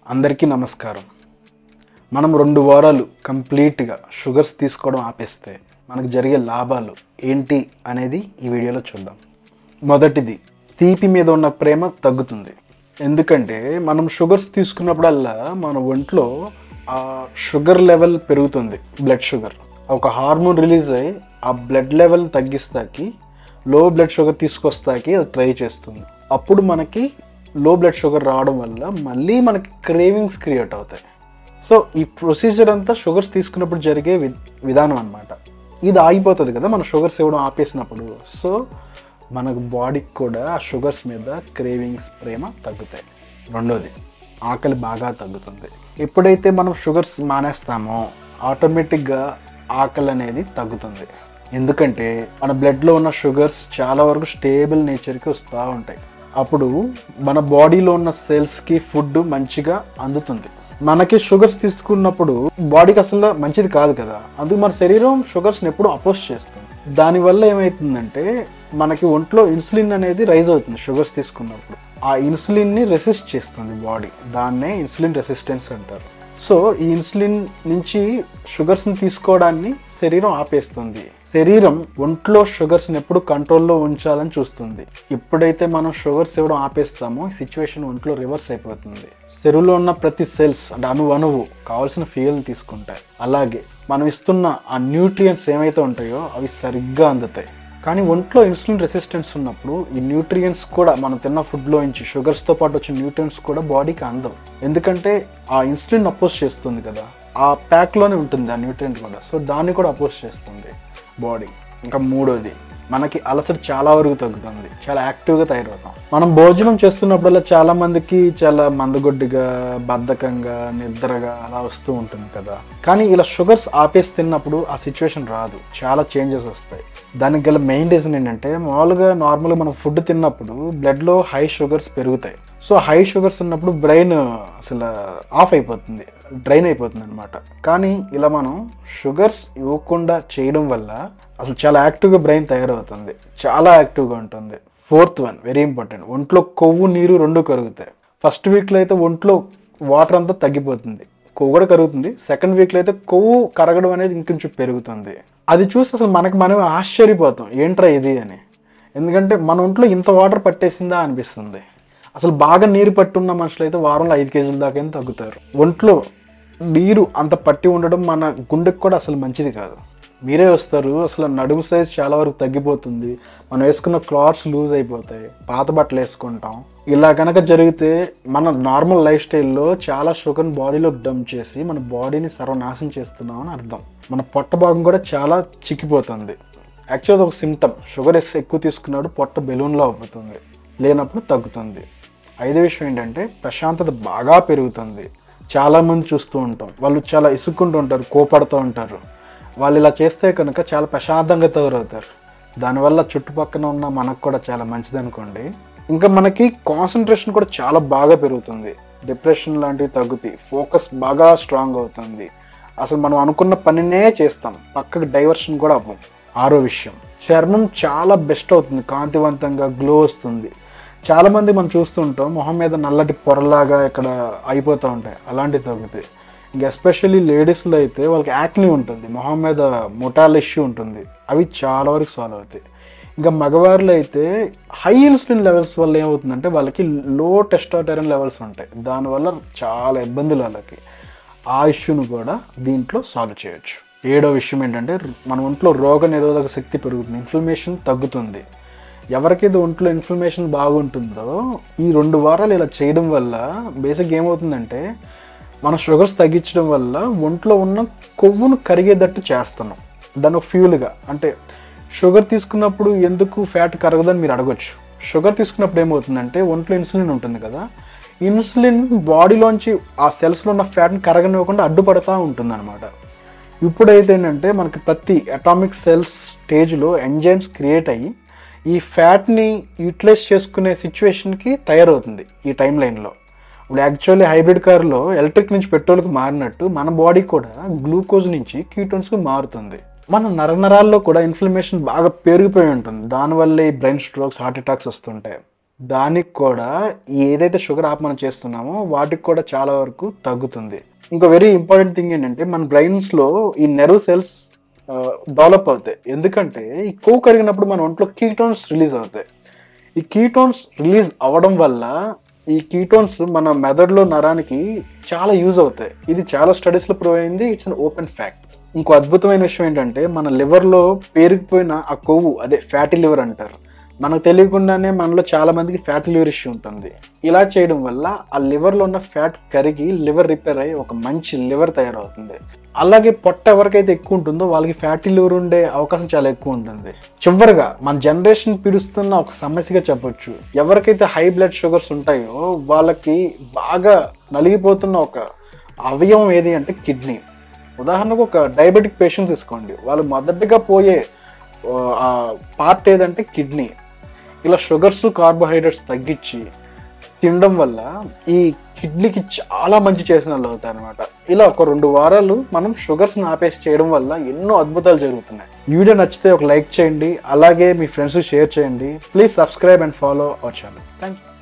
అందరికీ నమస్కారం మనం రెండు వారాలు కంప్లీట్గా షుగర్స్ తీసుకోవడం ఆపేస్తే మనకు జరిగే లాభాలు ఏంటి అనేది ఈ వీడియోలో చూద్దాం మొదటిది తీపి మీద ఉన్న ప్రేమ తగ్గుతుంది ఎందుకంటే మనం షుగర్స్ తీసుకున్నప్పుడల్లా మన ఒంట్లో ఆ షుగర్ లెవెల్ పెరుగుతుంది బ్లడ్ షుగర్ ఒక హార్మోన్ రిలీజ్ అయ్యి ఆ బ్లడ్ లెవెల్ తగ్గిస్తాకి లో బ్లడ్ షుగర్ తీసుకొస్తాకి అది ట్రై చేస్తుంది అప్పుడు మనకి లో బ్లడ్ షుగర్ రావడం వల్ల మళ్ళీ మనకి క్రేవింగ్స్ క్రియేట్ అవుతాయి సో ఈ ప్రొసీజర్ అంతా షుగర్స్ తీసుకున్నప్పుడు జరిగే వి విధానం అనమాట ఇది ఆగిపోతుంది కదా మన షుగర్స్ ఇవ్వడం ఆపేసినప్పుడు సో మనకు బాడీకి కూడా ఆ షుగర్స్ మీద క్రేవింగ్స్ ప్రేమ తగ్గుతాయి రెండోది ఆకలి బాగా తగ్గుతుంది ఎప్పుడైతే మనం షుగర్స్ మానేస్తామో ఆటోమేటిక్గా ఆకలి అనేది తగ్గుతుంది ఎందుకంటే మన బ్లడ్లో ఉన్న షుగర్స్ చాలా వరకు స్టేబుల్ నేచర్కి వస్తూ ఉంటాయి అప్పుడు మన బాడీలో ఉన్న సెల్స్కి ఫుడ్ మంచిగా అందుతుంది మనకి షుగర్స్ తీసుకున్నప్పుడు బాడీకి అసలు మంచిది కాదు కదా అందుకు మన శరీరం షుగర్స్ని ఎప్పుడు అపోజ్ చేస్తుంది దానివల్ల ఏమవుతుందంటే మనకి ఒంట్లో ఇన్సులిన్ అనేది రైజ్ అవుతుంది షుగర్స్ తీసుకున్నప్పుడు ఆ ఇన్సులిన్ని రెసిస్ట్ చేస్తుంది బాడీ దాన్నే ఇన్సులిన్ రెసిస్టెన్స్ అంటారు సో ఈ ఇన్సులిన్ నుంచి షుగర్స్ని తీసుకోవడాన్ని శరీరం ఆపేస్తుంది శరీరం ఒంట్లో షుగర్స్ని ఎప్పుడు కంట్రోల్లో ఉంచాలని చూస్తుంది ఎప్పుడైతే మనం షుగర్స్ ఇవ్వడం ఆపేస్తామో ఈ సిచ్యువేషన్ ఒంట్లో రివర్స్ అయిపోతుంది శరీరంలో ఉన్న ప్రతి సెల్స్ అంటే అణు అణువు కావాల్సిన ఫ్యూయల్ తీసుకుంటాయి అలాగే మనం ఇస్తున్న ఆ న్యూట్రియంట్స్ ఏమైతే ఉంటాయో అవి సరిగ్గా అందుతాయి కానీ ఒంట్లో ఇన్సులిన్ రెసిస్టెన్స్ ఉన్నప్పుడు ఈ న్యూట్రియంట్స్ కూడా మనం తిన్న ఫుడ్లో నుంచి షుగర్స్తో పాటు వచ్చిన న్యూట్రియంట్స్ కూడా బాడీకి అందవు ఎందుకంటే ఆ ఇన్సులిన్ అపోజ్ చేస్తుంది కదా ఆ ప్యాక్లోనే ఉంటుంది ఆ న్యూట్రియంట్ కూడా సో దాన్ని కూడా అపోజ్ చేస్తుంది బాడీ ఇంకా మూడోది మనకి అలసట చాలా వరకు తగ్గుతుంది చాలా యాక్టివ్గా తయారవుతాం మనం భోజనం చేస్తున్నప్పుడల్లా చాలా మందికి చాలా మందగొడ్డిగా బద్ధకంగా నిద్రగా అలా వస్తూ ఉంటుంది కదా కానీ ఇలా షుగర్స్ ఆపేసి తిన్నప్పుడు ఆ సిచ్యువేషన్ రాదు చాలా చేంజెస్ వస్తాయి దానికి గల మెయిన్ రీజన్ ఏంటంటే మామూలుగా నార్మల్గా మనం ఫుడ్ తిన్నప్పుడు బ్లడ్లో హై షుగర్స్ పెరుగుతాయి సో హై షుగర్స్ ఉన్నప్పుడు బ్రెయిన్ అసలు ఆఫ్ అయిపోతుంది డ్రైన్ అయిపోతుంది అనమాట కానీ ఇలా మనం షుగర్స్ ఇవ్వకుండా చేయడం వల్ల అసలు చాలా యాక్టివ్గా బ్రెయిన్ తయారవుతుంది చాలా యాక్టివ్గా ఉంటుంది ఫోర్త్ వన్ వెరీ ఇంపార్టెంట్ ఒంట్లో కొవ్వు నీరు రెండు కరుగుతాయి ఫస్ట్ వీక్లో అయితే ఒంట్లో వాటర్ అంతా తగ్గిపోతుంది కొవ్వు కూడా కరుగుతుంది సెకండ్ వీక్లో అయితే కొవ్వు కరగడం అనేది ఇంకొంచెం పెరుగుతుంది అది చూసి అసలు మనకు మనం ఆశ్చర్యపోతాం ఏంట్రా ఇది అని ఎందుకంటే మన ఒంట్లో ఇంత వాటర్ పట్టేసిందా అనిపిస్తుంది అసలు బాగా నీరు పట్టున్న మనుషులు అయితే వారంలో ఐదు కేజీల దాకా తగ్గుతారు ఒంట్లో నీరు అంత పట్టి ఉండడం మన గుండెకి కూడా అసలు మంచిది కాదు మీరే వస్తారు అసలు నడుము సైజ్ చాలా వరకు తగ్గిపోతుంది మనం వేసుకున్న క్లాత్స్ లూజ్ అయిపోతాయి పాత బట్టలు వేసుకుంటాం ఇలా కనుక జరిగితే మన నార్మల్ లైఫ్ స్టైల్లో చాలా షుగర్ని బాడీలో డంప్ చేసి మన బాడీని సర్వనాశనం చేస్తున్నాం అని అర్థం మన పొట్ట భాగం కూడా చాలా చిక్కిపోతుంది యాక్చువల్గా ఒక సిమ్టమ్ షుగర్ ఎక్కువ తీసుకున్నాడు పొట్ట బెలూన్లో అవుతుంది లేనప్పుడు తగ్గుతుంది ఐదో విషయం ఏంటంటే ప్రశాంతత బాగా పెరుగుతుంది చాలామంది చూస్తూ ఉంటాం వాళ్ళు చాలా ఇసుక్కుంటూ ఉంటారు కోపడుతూ ఉంటారు వాళ్ళు ఇలా చేస్తే కనుక చాలా ప్రశాంతంగా తయారవుతారు దానివల్ల చుట్టుపక్కల ఉన్న మనకు కూడా చాలా మంచిది అనుకోండి ఇంకా మనకి కాన్సన్ట్రేషన్ కూడా చాలా బాగా పెరుగుతుంది డిప్రెషన్ లాంటివి తగ్గుతాయి ఫోకస్ బాగా స్ట్రాంగ్ అవుతుంది అసలు మనం అనుకున్న పనినే చేస్తాం పక్కకు డైవర్షన్ కూడా అవ్వం ఆరో విషయం చర్మం చాలా బెస్ట్ అవుతుంది కాంతివంతంగా గ్లో వస్తుంది చాలామంది మనం చూస్తుంటాం మొహం మీద నల్లటి పొరలాగా ఇక్కడ అయిపోతూ ఉంటాయి అలాంటివి తగ్గుతాయి ఇంకా ఎస్పెషల్లీ లేడీస్లో అయితే వాళ్ళకి యాక్ని ఉంటుంది మొహం మీద మొటాల్ ఇష్యూ ఉంటుంది అవి చాలా వరకు సాల్వ్ అవుతాయి ఇంకా మగవారిలో అయితే హై ఇన్సులిన్ లెవెల్స్ వల్ల ఏమవుతుందంటే వాళ్ళకి లో టెస్టోటెరన్ లెవెల్స్ ఉంటాయి దానివల్ల చాలా ఇబ్బందులు వాళ్ళకి ఆ ఇష్యూను కూడా దీంట్లో సాల్వ్ చేయొచ్చు ఏడో విషయం ఏంటంటే మన ఒంట్లో రోగ నిరోధక శక్తి పెరుగుతుంది ఇన్ఫ్లమేషన్ తగ్గుతుంది ఎవరికైతే ఒంట్లో ఇన్ఫ్లమేషన్ బాగుంటుందో ఈ రెండు వారాలు ఇలా చేయడం వల్ల బేసిక్ ఏమవుతుందంటే మన షుగర్స్ తగ్గించడం వల్ల ఒంట్లో ఉన్న కొవ్వును కరిగేటట్టు చేస్తున్నాం దాని ఒక ఫ్యూల్గా అంటే షుగర్ తీసుకున్నప్పుడు ఎందుకు ఫ్యాట్ కరగదని మీరు అడగొచ్చు షుగర్ తీసుకున్నప్పుడు ఏమవుతుందంటే ఒంట్లో ఇన్సులిన్ ఉంటుంది కదా ఇన్సులిన్ బాడీలోంచి ఆ సెల్స్లో ఉన్న ఫ్యాట్ని కరగనివ్వకుండా అడ్డుపడతా ఉంటుంది అనమాట ఇప్పుడైతే ఏంటంటే మనకి ప్రతి అటామిక్ సెల్స్ స్టేజ్లో ఎంజైమ్స్ క్రియేట్ అయ్యి ఈ ఫ్యాట్ని యూటిలైజ్ చేసుకునే సిచ్యువేషన్కి తయారవుతుంది ఈ టైం లైన్లో ఇప్పుడు యాక్చువల్లీ హైబ్రిడ్ కార్లో ఎలక్ట్రిక్ నుంచి పెట్రోల్కి మారినట్టు మన బాడీ కూడా గ్లూకోజ్ నుంచి కీటోన్స్కి మారుతుంది మన నరనరాల్లో కూడా ఇన్ఫ్లమేషన్ బాగా పెరిగిపోయి ఉంటుంది దానివల్ల ఈ బ్రెయిన్ స్ట్రోక్స్ హార్ట్ అటాక్స్ వస్తుంటాయి దానికి కూడా ఈ ఏదైతే షుగర్ ఆప్ మనం చేస్తున్నామో వాటికి కూడా చాలా వరకు తగ్గుతుంది ఇంకో వెరీ ఇంపార్టెంట్ థింగ్ ఏంటంటే మన బ్రెయిన్స్లో ఈ నెర్వ్ సెల్స్ డెవలప్ అవుతాయి ఎందుకంటే ఈ కొవ్వు కరిగినప్పుడు మన ఒంట్లో కీటోన్స్ రిలీజ్ అవుతాయి ఈ కీటోన్స్ రిలీజ్ అవ్వడం వల్ల ఈ కీటోన్స్ మన మెదడులో నరానికి చాలా యూజ్ అవుతాయి ఇది చాలా స్టడీస్లో ప్రూవ్ అయింది ఇట్స్ అన్ ఓపెన్ ఫ్యాక్ట్ ఇంకో అద్భుతమైన విషయం ఏంటంటే మన లివర్లో పేరుకుపోయిన ఆ కొవ్వు అదే ఫ్యాటీ లివర్ అంటారు మనకు తెలియకుండానే మనలో చాలా మందికి ఫ్యాటీ లివర్ ఇష్యూ ఉంటుంది ఇలా చేయడం వల్ల ఆ లివర్లో ఉన్న ఫ్యాట్ కరిగి లివర్ రిపేర్ అయ్యి ఒక మంచి లివర్ తయారవుతుంది అలాగే పొట్ట ఎవరికైతే ఎక్కువ ఉంటుందో వాళ్ళకి ఫ్యాటీ లివర్ ఉండే అవకాశం చాలా ఎక్కువ ఉంటుంది చివరిగా మన జనరేషన్ పీడిస్తున్న ఒక సమస్యగా చెప్పొచ్చు ఎవరికైతే హై బ్లడ్ షుగర్స్ ఉంటాయో వాళ్ళకి బాగా నలిగిపోతున్న ఒక అవయవం ఏది అంటే కిడ్నీ ఉదాహరణకు ఒక డయాబెటిక్ పేషెంట్ తీసుకోండి వాళ్ళు మొదటిగా పోయే ఆ పార్ట్ ఏదంటే కిడ్నీ ఇలా షుగర్స్ కార్బోహైడ్రేట్స్ తగ్గించి తినడం వల్ల ఈ కిడ్నీకి చాలా మంచి చేసిన వాళ్ళు అవుతాయి అనమాట ఇలా ఒక రెండు వారాలు మనం షుగర్స్ని ఆపేసి చేయడం వల్ల ఎన్నో అద్భుతాలు జరుగుతున్నాయి ఈ వీడియో నచ్చితే ఒక లైక్ చేయండి అలాగే మీ ఫ్రెండ్స్ షేర్ చేయండి please subscribe and follow our channel thank you